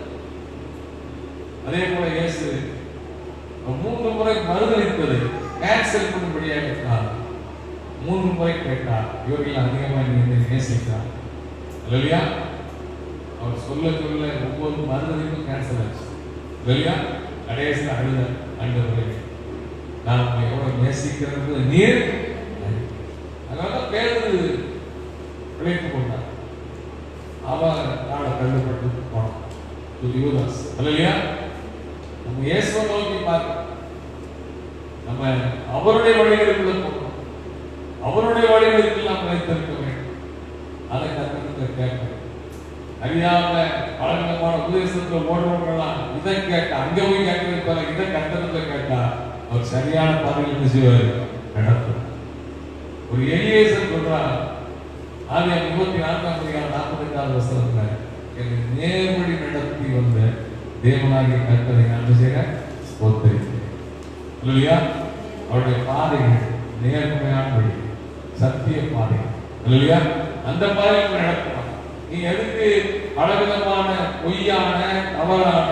அதே போல இயேசு மூன்று முறை மறுதளிப்பது கேன்சல் பண்ணும்படியாக இருந்தார் மூன்று முறை கேட்டார் இவர்கள் அதிகமாக என்னை நேசித்தார் இல்லையா அவர் சொல்ல சொல்ல ஒவ்வொரு மறுதளிப்பும் கேன்சல் ஆச்சு இல்லையா கடைசியில் அழுத ஆண்டவரே நான் உங்களை எவ்வளவு நேசிக்கிறது நீர் அதனால பேரு பிழைத்து கொண்டார் அவன் நாளை தள்ளப்பட்டு போனான் இது யூதாஸ் இல்லையா நம்ம இயேசுவை நோக்கி பார்க்க நம்ம அவருடைய வழிகளுக்குள்ள போகணும் அவருடைய வழிகளுக்கு நாம் நிலைத்திருக்க வேண்டும் அதை கத்தத்தில் கேட்கணும் அறியாம பலவிதமான உபதேசத்துல ஓடுறவங்கலாம் இதை கேட்ட அங்க போய் கேட்கறது போல இதை கத்தனத்தை கேட்டா அவர் சரியான பாதையில் என்ன செய்வார் நடத்தும் ஒரு எலியேசன் சொல்றான் ஆதியா முப்பத்தி நான்காம் அதிகாரம் நாற்பத்தைந்தாவது வசனத்துல என்னை நேர்வழி நடத்தி வந்த தேவனாகிய கர்த்தரை நான் செய்கிறேன் ஸ்தோத்திரிக்கிறேன் இல்லையா அவருடைய பாதைகள் நேர்மையான வழி சத்திய பாதை இல்லையா அந்த பாதையில் நடக்கலாம் நீ எதுக்கு பலவிதமான பொய்யான தவறான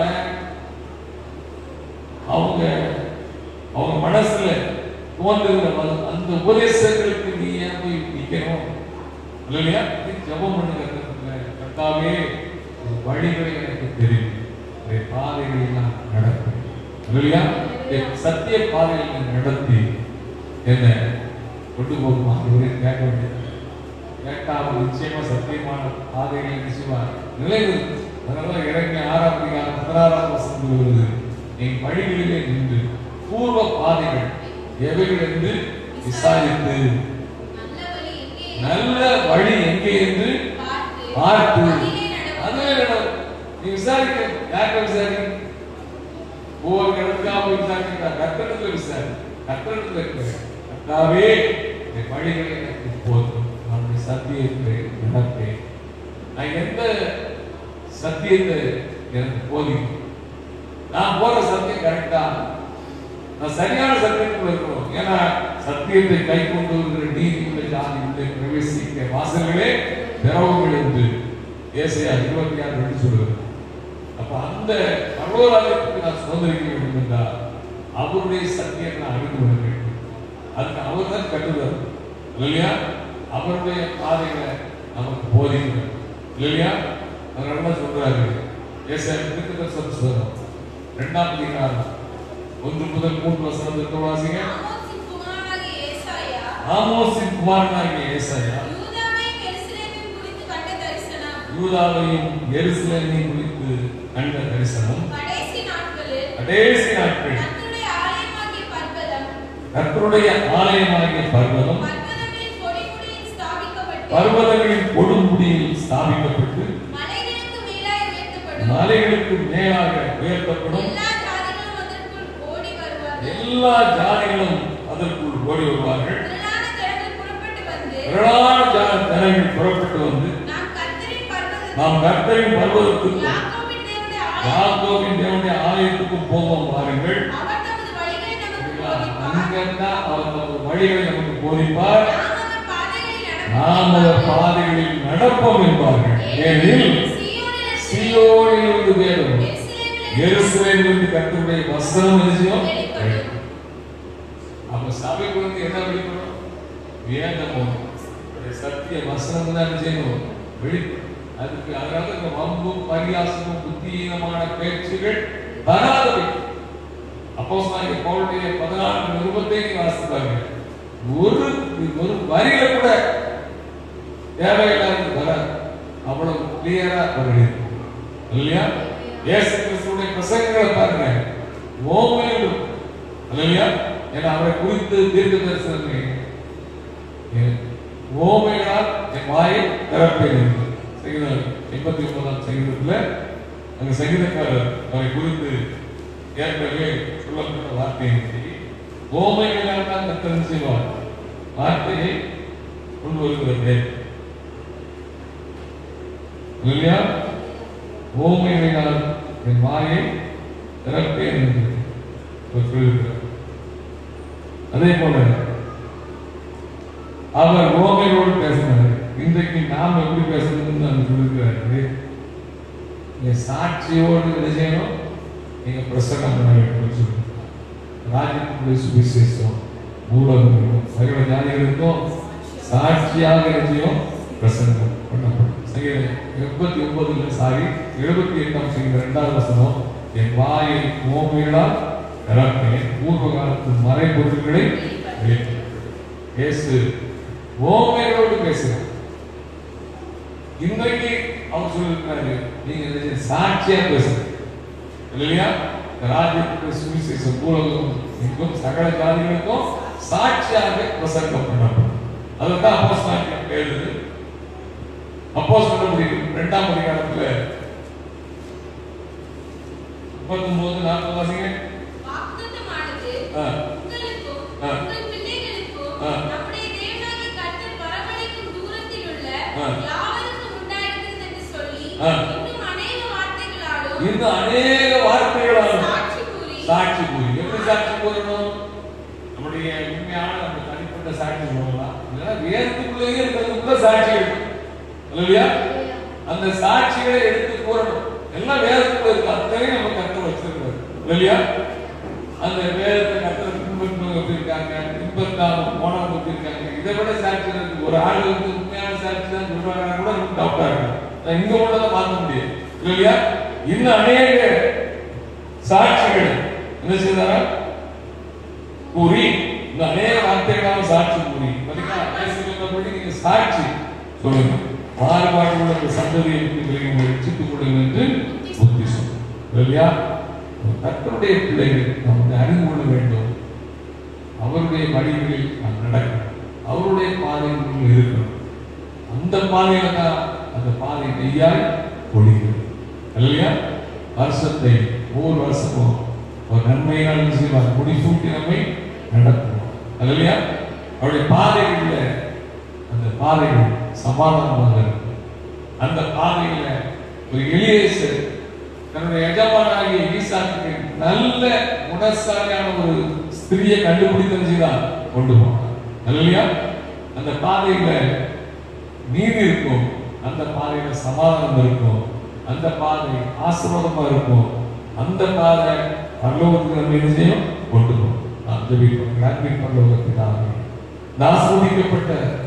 அவங்க அவங்க மனசுல தோன்றுகிற வ- அந்த உபதேசங்களுக்கு நீ ஏன் போய் நிக்கணும் இல்லையா நீ ஜெபம் பண்ணுங்க கர்த்தருக்குள்ள. கர்த்தாவே உன் வழிகளை எனக்கு தெரியும் உடைய பாதைகளை நான் நடக்கும் இல்லையா என் சத்திய பாதைகளை நடத்தி என்ன கொண்டு போகுமா இவரே கேட்க வேண்டியது கேட்டா அவர் நிச்சயமா சத்தியமான பாதைகளை நிச்சயமார் நிலைநிறுத்தும் அதனால இறங்கிய ஆறாம் அதிகாரம் பதினாறாம் வசனம் வருது என் வழிகளிலே நின்று பூர்வ பாதைகள் எவைகள் என்று விசாரித்து நல்ல வழி எங்கே நல்ல வழி எங்கே என்று பார்த்து பார்த்து அதிலே நடவு. அதுவே நடம். நீ விசாரிக்க யார்கிட்ட விசாரி ஒவ்வொரு இடத்துக்காக போய் விசாரிக்கிறா கத்தனத்துல விசாரி கத்தனத்துல இருக்க கத்தாவே இந்த வழிகளை எனக்கு போதும் நான் சத்தியத்தை நடப்பேன் நான் எந்த சத்தியத்தை எனக்கு போதிக்கும் நான் போற சத்தியம் கரெக்டா நான் சரியான சத்தியத்தில் இருக்கணும் ஏன்னா சத்தியத்தை கை கொண்டு வருகிற நீதியுள்ள ஜாதி உள்ளே பிரவேசிக்க வாசல்களே திறவுகள் என்று ஏசையா இருபத்தி ஆறு ரெண்டு சொல்லுகிறது அப்ப அந்த பரவலாளத்துக்கு நான் சுதந்திரிக்க வேண்டும் என்றால் அவருடைய சத்தியத்தை நான் அறிந்து கொள்ள வேண்டும் அதுக்கு அவர் தான் கட்டுதல் இல்லையா அவருடைய பாதைகளை நமக்கு போதிக்கிறார் இல்லையா அவர் என்ன சொல்றாரு ஏசாயா புத்தகம் இரண்டாம் அதிகாரம் ஒன்று முதல் மூன்று வசனத்திற்கு வாசிங்க ஆமோஸின் குமாரனாகிய ஏசாயா, ஆமோஸின் குமாரனாகிய ஏசாயா யூதாவையும் எருசலேமையும் குறித்து கண்ட தரிசனம் யூதாவையும் எருசலேமையும் குறித்து கண்ட தரிசனம் கடைசி நாட்களில் கடைசி நாட்கள் கர்த்தருடைய ஆலயமாகிய பர்வதம் கர்த்தருடைய ஆலயமாகிய பர்வதம் பர்வதங்களின் கொடிமுடியில் ஸ்தாபிக்கப்பட்டு பர்வதங்களின் கொடுமுடியில் ஸ்தாபிக்கப்பட்டு மலைகளுக்கு மேலாய் உயர்த்தப்படும் மலைகளுக்கு மேலாக உயர்த்தப்படும் எல்லா ஜாதிகளும் அதற்குள் எல்லா ஜாதிகளும் அதற்குள் ஓடி வருவார்கள் ஓடி வருவார்கள் திரளான ஜனங்கள் புறப்பட்டு வந்து திரளான ஜா- ஜனங்கள் புறப்பட்டு வந்து நாம் கர்த்தரின் பர்வதத்தில் நாம் கர்த்தரின் பர்வதத்துக்கும் யாக்கோபின் தேவனுடைய ஆலயம் யாக்கோபின் தேவனுடைய ஆலயத்துக்கும் போவோம் வாருங்கள் அவர் தமது வழிகளை நமக்கு போதிப்பார் அங்கதான் அவர் நமது வழிகளை நமக்கு போதிப்பார் நாம் அவர் பாதைகளில் நாம் அவர் பாதைகளில் நடப்போம் நடப்போம் என்பார்கள் ஏனெனில் சீயோனில் சியோனிலிருந்து வேதம் எருசலேமில் எருசலேமிலிருந்து கர்த்தருடைய வசனம் நிச்சயம் வெளிப்படும். அப்ப சபைக்கு வந்து என்ன வெளிப்படும் வேதமும் அவருடைய சத்திய வசனம் தான் என்ன செய்யணும் வெளிப்படும் அதுக்கு அதனால இந்த வம்பும் பரியாசமும் புத்தியீனமான பேச்சுகள் வராதவை அப்போ பவுலுடைய பதினான்கு நிருபத்தை நீ வாசிப்பாங்க ஒரு ஒரு வரியில கூட தேவையில்லாத வராது அவ்வளவு கிளியரா வருகிறது இல்லையா இயேசு கிறிஸ்துடைய பிரசங்கங்களை பாருங்க ஓமையிலும் இல்லையா ஏன்னா அவரை குறித்து தீர்க்க தரிசனமே ஓமைகளால் என் வாயை திறப்பேன் சங்கீதம் எண்பத்தி ஒன்பதாம் சங்கீதத்துல அந்த சங்கீதக்காரர் அவரை குறித்து ஏற்கனவே சொல்லப்பட்ட வார்த்தையை ஓமைகளால் தான் கத்தன் செய்வார் வார்த்தையை கொண்டு வருகிறது இல்லையா ஓமையினால் என் வாயை திறப்பேன் என்று அவர் சொல்லியிருக்கிறார் அதே போல அவர் ஓமையோடு பேசினார் இன்றைக்கு நாம் எப்படி பேசணும்னு அவர் சொல்லியிருக்கிறாரு நீங்க சாட்சியோடு என்ன செய்யணும் நீங்க பிரசங்கம் பண்ண வேண்டும் சொல்லுங்க ராஜ்யத்துடைய சுவிசேஷம் மூலகம் சகல ஜாதிகளுக்கும் சாட்சியாக நிச்சயம் பிரசங்கம் பண்ணப்படும் சங்கீதம் எண்பத்தி ஒன்பதுல சாரி எழுபத்தி எட்டாம் சங்கீதம் இரண்டாவது வசனம் என் வாயை ஓமைகளால் திறப்பேன் பூர்வ காலத்து மறைபொருள்களை வெளிப்படுத்துவேன். இயேசு ஓமைகளோடு பேசுகிறார் இன்றைக்கு அவர் சொல்லியிருக்காரு நீங்க என்ன சாட்சியா பேசுங்க இல்லையா இந்த ராஜ்யத்துக்கு சுவிசேஷம் பூலகம் எங்கும் சகல ஜாதிகளுக்கும் சாட்சியாக பிரசங்கம் பண்ணப்படும் அதுதான் அப்போஸ் நாட்டில் எழுது அப்போஸ் இரண்டாம் அதிகாரத்துல முப்பத்தொன்பது நாற்பது வாசிங்க வாக்குத்தத்தமானது ஆ. உங்களுக்கும் ஆ. உங்கள் பிள்ளைகளுக்கும் ஆ. நம்முடைய தேவனாகிய கர்த்தர் வரவழைக்கும் தூரத்தில் உள்ள ஆ. யாவருக்கும் உண்டாயிருக்கிறது என்று சொல்லி ஆ. இன்னும் அநேக வார்த்தைகளாலும் இந்த அநேக வார்த்தைகளால் சாட்சி கூறி சாட்சி கூறி எப்படி சாட்சி கூறணும் நம்முடைய உண்மையான நம்ம தனிப்பட்ட சாட்சி சொல்லலாம் இல்லைன்னா வேதத்துக்குள்ளேயே இருக்கிறதுக்குள்ள சாட்சி இருக்கு இல்லையா அந்த சாட்சிகளை எடுத்து கூறணும் எல்லாம் வேதத்துக்குள்ள இருக்கு அத்தனையும் நம்ம கற்று வச்சிருக்கிறார் இல்லையா அந்த வேதத்தை கற்று பின்பற்றவங்க எப்படி இருக்காங்க பின்பற்றாம போனவங்க எப்படி இருக்காங்க இதை விட சாட்சி இருக்கு ஒரு ஆள் வந்து உண்மையான சாட்சி தான் சொல்றாங்க கூட ரொம்ப டவுட்டா இருக்கு நான் இங்க உள்ளதை மாத்த முடியாது இல்லையா இன்னும் அநேக சாட்சிகள் என்ன செய்தாரா கூறி இந்த அநேக வார்த்தைகளாக சாட்சி கூறி பாத்தீங்களா இயேசு சொன்னபடி நீங்க சாட்சி சொல்லுங்க மாறுபாடு உள்ள இந்த சந்ததியை பற்றி விலகி ரட்சித்துக் கொள்ளுங்கள் என்று புத்தி சொல்லுங்க இல்லையா கர்த்தருடைய பிள்ளைகள் நாம் வந்து அறிந்து கொள்ள வேண்டும் அவருடைய வழிகளில் நாம் நடக்கணும் அவருடைய பாதைகளில் இருக்கணும் அந்த பாதையில தான் அந்த பாதை நெய்யாய் பொழிகிறது இல்லையா வருஷத்தை ஒவ்வொரு வருஷமும் ஒரு நன்மையினால் என்ன செய்வார் முடிசூட்டி நம்மை நடத்துவோம் இல்லையா அவருடைய பாதைகள்ல அந்த பாதைகள் சமாதானமாக இருக்கும் அந்த பாதையில ஒரு எளியேசர் தன்னுடைய எஜமானாகிய ஈசாக்கு நல்ல குணசாலியான ஒரு ஸ்திரியை கண்டுபிடித்து செய்தான் கொண்டு போனார் இல்லையா அந்த பாதையில நீதி இருக்கும் அந்த பாதையில சமாதானம் இருக்கும் அந்த பாதை ஆசீர்வாதமா இருக்கும் அந்த பாதை பரலோகத்துக்கு நம்ம என்ன செய்யும் கொண்டு போகும் நாம் ஜெபிப்போம் கிராண்டின் பரலோகத்தினாலே இந்த ஆஸ்வதிக்கப்பட்ட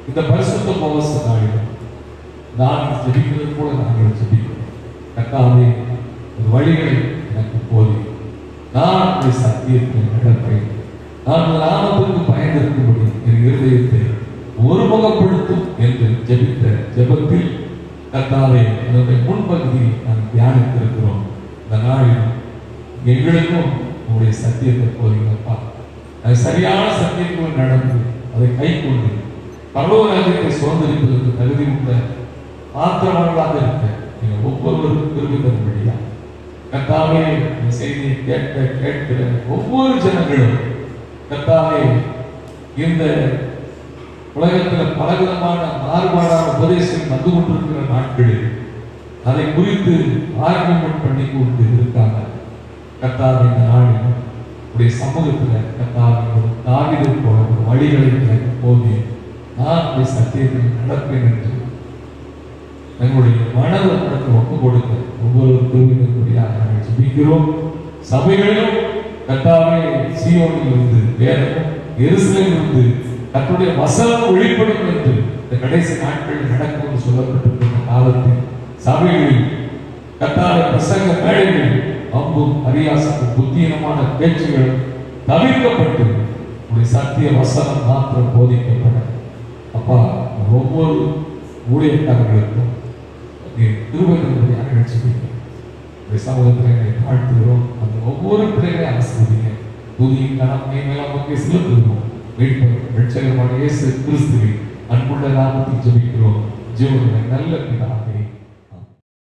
இந்த பரிசுத்த உபவாச நாளில் நான் ஜெபிக்கிறது போல நாங்கள் ஜெபிக்கிறோம் கர்த்தாவே இந்த வழிகளை எனக்கு போதி நான் உடைய சத்தியத்தை நடப்பேன் நான் உங்கள் நாமத்திற்கு பயந்திருக்கும்படி என் இருதயத்தை ஒருமுகப்படுத்தும் என்று ஜெபித்த ஜெபத்தில் கர்த்தாவே அதனுடைய முன்பகுதியை நாம் தியானித்திருக்கிறோம் இந்த நாளில் எங்களுக்கும் உங்களுடைய சத்தியத்தை போதீங்கப்பா அது சரியான சத்தியத்துக்குள் நடந்து அதை கை கொண்டு பரலோக ராஜ்யத்தை சுதந்திரிப்பதற்கு தகுதி உள்ள ஆத்திரமானதாக இருக்க நீங்கள் ஒவ்வொருவருக்கும் திரும்பி தரும்படியா கர்த்தாவே இந்த செய்தியை கேட்க கேட்கிற ஒவ்வொரு ஜனங்களும் கர்த்தாவே இந்த உலகத்தில் பலவிதமான மாறுபாடான உபதேசம் வந்து கொண்டிருக்கிற நாட்களில் அதை குறித்து ஆர்கியூமெண்ட் பண்ணி கொண்டு இருக்காங்க கர்த்தாவே இந்த நாளில் உடைய சமூகத்தில் கர்த்தாவே ஒரு தாவிதை போல ஒரு வழிகளை எனக்கு போதி நான் உடைய சத்தியத்தை நடப்பேன் என்று எங்களுடைய மனதை நடத்த ஒப்பு கொடுக்க ஒவ்வொரு குழுவினருக்குடியாக நாங்கள் ஜெபிக்கிறோம் சபைகளிலும் கர்த்தாவே சீயோனில் இருந்து வேதமும் எருசலேமில் இருந்து கர்த்தருடைய வசனம் வெளிப்படும் என்று இந்த கடைசி நாட்களில் நடக்கும் என்று சொல்லப்பட்டிருக்கிற காலத்தில் சபைகளில் கர்த்தாவே பிரசங்க மேடைகளில் அம்பும் அரியாசமும் புத்தீனமான பேச்சுகள் தவிர்க்கப்பட்டு உடைய சத்திய வசனம் மாத்திரம் போதிக்கப்பட அப்பா ஒவ்வொரு ஊழியக்காரர்களுக்கும் திருவள்ளுவருடைய நிகழ்ச்சிக்கிறோம் இந்த சமூகத்தில் என்னை தாழ்த்துகிறோம் அந்த ஒவ்வொரு பிள்ளைகளையும் ஆசிரியங்க துதியும் கனம் மேலாம் நமக்கு செலுத்துகிறோம் மீட்பர் ரட்சகமான இயேசு கிறிஸ்துவின் அன்புள்ள நாமத்தில் ஜெபிக்கிறோம் ஜீவனுடைய நல்ல பிதாவே